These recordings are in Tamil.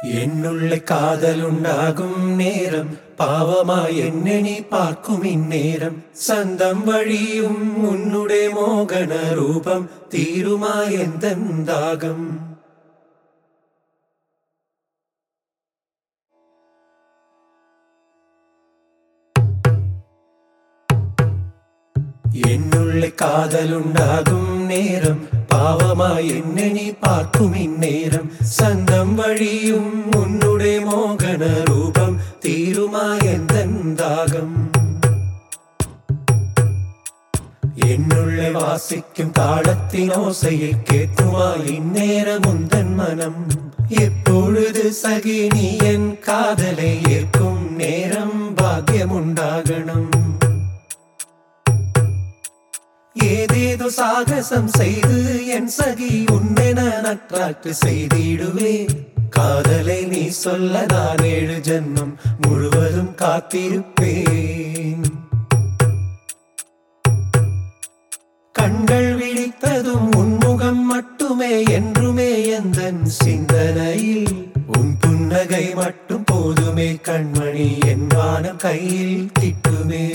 என்னுள்ளே காதலுண்டாகும் நேரம் பாவமாய் என்னை நீ பார்க்கும் இந்நேரம் சந்தம் வழியும் உன்னுடைய மோகன ரூபம் தீருமா எந்த தாகம் என்னுள்ளே காதலுண்டாகும் நேரம் பாவமாய் என்னை நீ பார்க்கும் இந்நேரம் சந்தம் வழியும் உன்னுடைய மோகன ரூபம் தீருமா எந்த தாகம் என்னுள்ளே வாசிக்கும் தாளத்தின் ஓசையை கேட்குமா இந்நேரம் உந்தன் மனம் எப்பொழுது சகி நீ என் காதலை ஏற்கும் நேரம் பாக்கியம் உண்டாகணும் ஏதேதோ சாகசம் செய்து என் சகி உன்னை நான் அட்ராக்ட் செய்திடுவே காதலை நீ சொல்ல நான் ஏழு ஜென்மம் முழுவதும் காத்திருப்பேன் கண்கள் விழித்ததும் உன்முகம் மட்டுமே என்றுமே எந்த சிந்தனையில் உன் புன்னகை மட்டும் போதுமே கண்மணி என் வானம் கையில் கிட்டுமே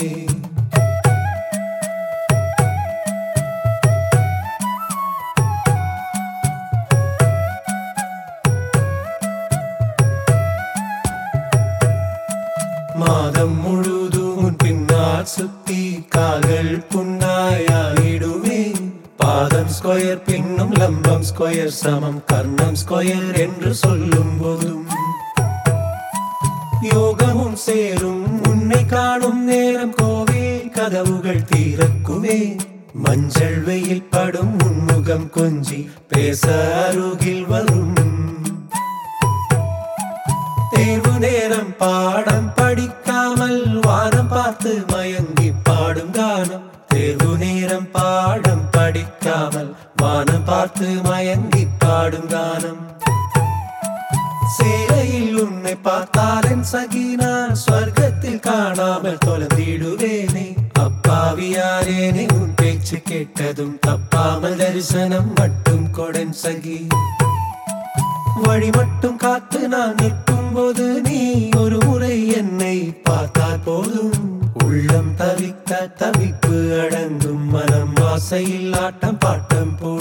மாதம் முழுதும் உன் பின்னால் சுத்தி கால்கள் புண்ணாயாயிடுமே பாதம் ஸ்கொயர் பின்னும் லம்பம் ஸ்கொயர் சமம் கர்ணம் ஸ்கொயர் என்று சொல்லும் போதும் யோகமும் சேரும் உன்னை காணும் நேரம் கோவில் கதவுகள் தீரக்குமே மஞ்சள் வெயில் படும் உன்முகம் கொஞ்சி பேச அருகில் வரும் தேர்வு நேரம் பாடம் படிக்காமல் வானம் பார்த்து மயங்கி பாடும் கானம் தேர்வு நேரம் பாடம் படிக்காமல் வானம் பார்த்து மயங்கி பாடும் கானம் சேலையில் உன்னை பார்த்தால் என் சகினா ஸ்வர்க்கத்தில் காணாமல் தொலைந்திடுவேனே அப்பாவியாரேனே உன் பேச்சு கேட்டதும் தப்பாமல் தரிசனம் மட்டும் கொடன் சகி வழி மட்டும் காத்து நான் நிற்கும் போது நீ ஒரு முறை என்னை பார்த்தால் போதும் உள்ளம் தவித்த தவிப்பு அடங்கும் மனம் ஆசையில் ஆட்டம் பாட்டம் போடும்